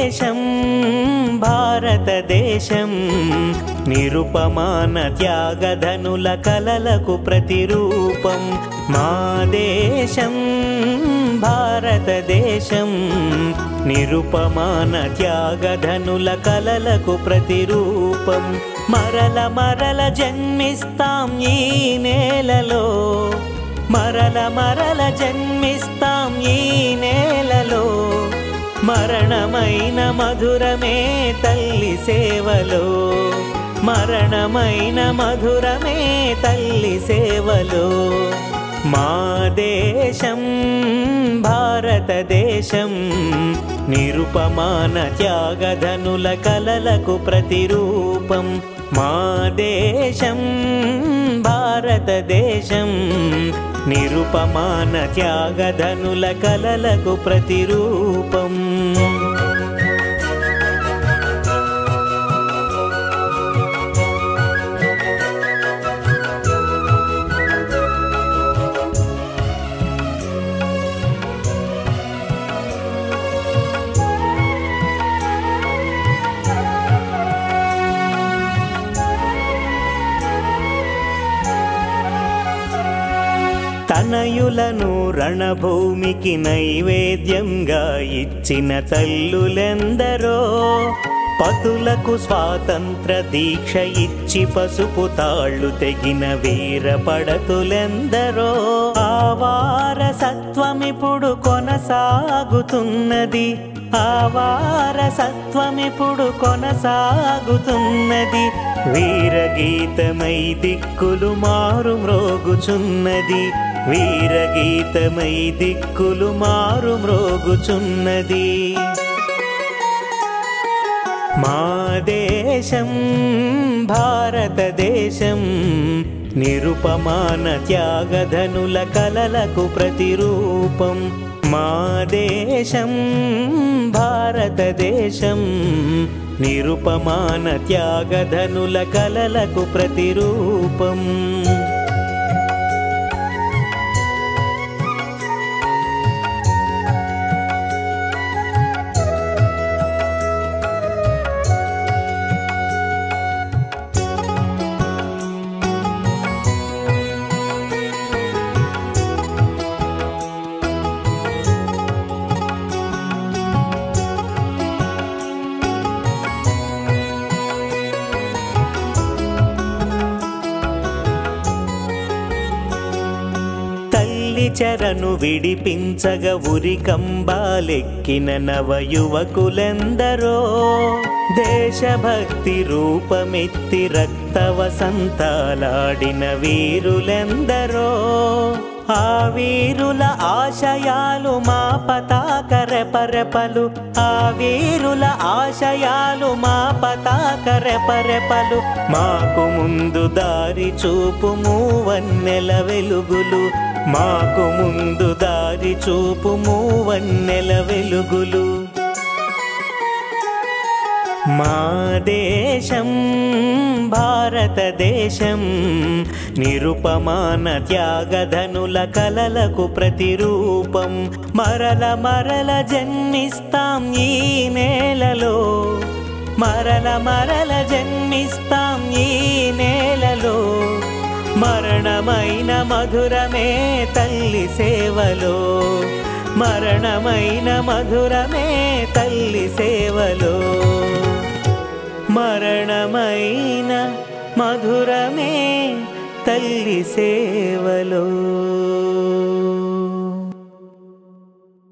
దేశం భారతదేశం నిరుపమాన త్యాగధనుల కలలకు ప్రతిరూపం మా దేశం భారతదేశం నిరుపమాన త్యాగధనుల కలలకు ప్రతిరూపం మరల మరల జన్మిస్తాం ఈ నేలలో మరల మరల జన్మిస్తాం ఈ నేలలో మరణమైన మధురమే తల్లి సేవలో మరణమైన మధురమే తల్లి సేవలో మా దేశం భారతదేశం నిరుపమాన త్యాగధనుల కలలకు ప్రతిరూపం మా దేశం భారతదేశం నిరుపమాన త్యాగధనుల కలలకు ప్రతిరూపం తనయులను రణభూమికి నైవేద్యంగా ఇచ్చిన తల్లులెందరో పతులకు స్వాతంత్ర దీక్ష ఇచ్చి పసుపు తాళ్ళు తెగిన వీర పడతులెందరో ఆ వారసత్వమిప్పుడు కొనసాగుతున్నది ఆ వారసత్వమిప్పుడు కొనసాగుతున్నది వీరగీతమై దిక్కులు మారు మ్రోగుచున్నది వీరగీతమై దిక్కులు మారు మ్రోగుచున్నది మా దేశం భారతదేశం నిరుపమాన త్యాగధనుల కలలకు ప్రతిరూపం మా దేశం భారతదేశం నిరుపమాన త్యాగధనుల కలలకు ప్రతిరూపం తల్లి చెరను విడిపించగ ఉరికంబాలెక్కిన నవ యువకులెందరో దేశభక్తి రూపమెత్తి రక్త వసంతాలాడిన వీరులెందరో ఆ వీరుల ఆశయాలు మా పతాక రెపరెపలు ఆ వీరుల ఆశయాలు మా పతాక రెపరెపలు మాకు ముందు దారి చూపు మూవన్నెల వెలుగులు మాకు ముందు దారి చూపు మూవన్నెల వెలుగులు మా దేశం భారతదేశం నిరుపమాన త్యాగధనుల కలలకు ప్రతిరూపం మరల మరల జన్మిస్తాం ఈ నేలలో మరల మరల జన్మిస్తాం ఈ నేలలో మరణమైన మధురమే తల్లి సేవలో మరణమైన మధురమే తల్లి సేవలో మరణమైన మధురమే తల్లి సేవలో